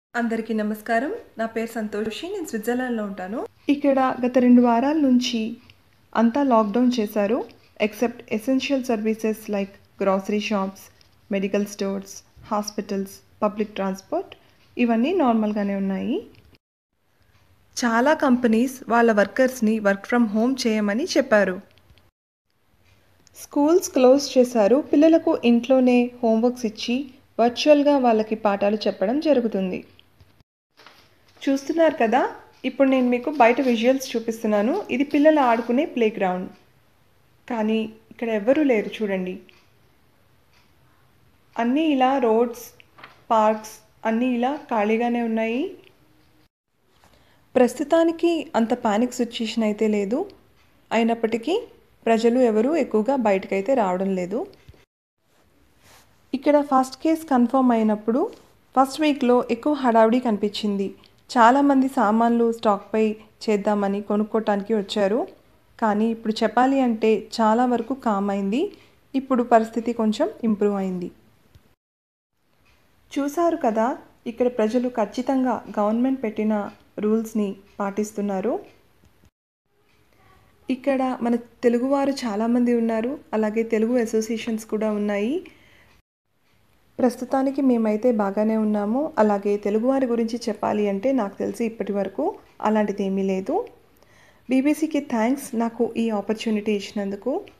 అందరికీ నమస్కారం నా పేరు సంతోషి నేను స్విట్జర్లాండ్లో ఉంటాను ఇక్కడ గత రెండు వారాల నుంచి అంతా లాక్డౌన్ చేశారు except essential services like grocery shops medical stores hospitals public transport ఇవన్నీ నార్మల్గానే ఉన్నాయి చాలా కంపెనీస్ వాళ్ళ వర్కర్స్ని వర్క్ ఫ్రమ్ హోమ్ చేయమని చెప్పారు స్కూల్స్ క్లోజ్ చేశారు పిల్లలకు ఇంట్లోనే హోంవర్క్స్ ఇచ్చి వర్చువల్గా వాళ్ళకి పాఠాలు చెప్పడం జరుగుతుంది చూస్తున్నారు కదా ఇప్పుడు నేను మీకు బయట విజువల్స్ చూపిస్తున్నాను ఇది పిల్లలు ఆడుకునే ప్లే గ్రౌండ్ కానీ ఇక్కడ ఎవ్వరూ లేరు చూడండి అన్నీ ఇలా రోడ్స్ పార్క్స్ అన్నీ ఇలా ఖాళీగానే ఉన్నాయి ప్రస్తుతానికి అంత పానిక్ సిచ్యుయేషన్ అయితే లేదు అయినప్పటికీ ప్రజలు ఎవరు ఎక్కువగా బయటకైతే రావడం లేదు ఇక్కడ ఫస్ట్ కేస్ కన్ఫర్మ్ అయినప్పుడు ఫస్ట్ వీక్లో ఎక్కువ హడావుడి కనిపించింది చాలామంది సామాన్లు స్టాక్పై చేద్దామని కొనుక్కోటానికి వచ్చారు కానీ ఇప్పుడు చెప్పాలి అంటే చాలా వరకు కామ్ అయింది ఇప్పుడు పరిస్థితి కొంచెం ఇంప్రూవ్ అయింది చూశారు కదా ఇక్కడ ప్రజలు ఖచ్చితంగా గవర్నమెంట్ పెట్టిన రూల్స్ని పాటిస్తున్నారు ఇక్కడ మన తెలుగువారు చాలామంది ఉన్నారు అలాగే తెలుగు అసోసియేషన్స్ కూడా ఉన్నాయి ప్రస్తుతానికి మేమైతే బాగానే ఉన్నాము అలాగే తెలుగువారి గురించి చెప్పాలి అంటే నాకు తెలిసి ఇప్పటి వరకు అలాంటిది ఏమీ లేదు బీబీసీకి థ్యాంక్స్ నాకు ఈ ఆపర్చునిటీ ఇచ్చినందుకు